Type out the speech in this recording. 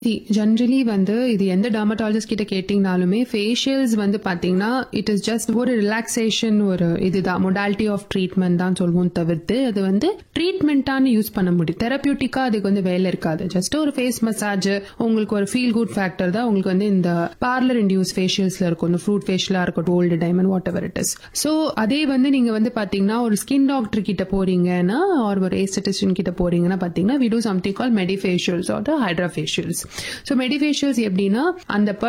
generally வந்து இது எந்த டெர்மட்டாலஜிஸ்ட் கிட்ட கேட்டிங்கனாலுமே ஃபேஷியல்ஸ் வந்து பாத்தீங்கன்னா இட் இஸ் ஜஸ்ட் ஒரு ரிலாக்ஸேஷன் ஒரு இதுதான் மொடாலிட்டி ஆஃப் ட்ரீட்மெண்ட் தான் சொல்லுவோம் தவிர்த்து அது வந்து ட்ரீட்மெண்ட்டான்னு யூஸ் பண்ண முடியும் தெரப்பியூட்டிக்கா அதுக்கு வந்து வேலை இருக்காது ஜஸ்ட் ஒரு ஃபேஸ் மசாஜ் உங்களுக்கு ஒரு ஃபீல் குட் ஃபேக்டர் தான் உங்களுக்கு வந்து இந்த பார்லர் இன்டியூஸ் ஃபேஷியல்ஸ்ல இருக்கும் இந்த ஃப்ரூட் ஃபேஷியலா இருக்கட்டும் old diamond whatever it is so அதே வந்து நீங்க வந்து பாத்தீங்கன்னா ஒரு ஸ்கின் டாக்டர் கிட்ட போறீங்கன்னா ஆர் ஒரு ஏஸ்தட்டிஷியன் கிட்ட போறீங்கன்னா பாத்தீங்கன்னா we do something call medifacials or hydra facials so medifacials எப்படின்னா அந்த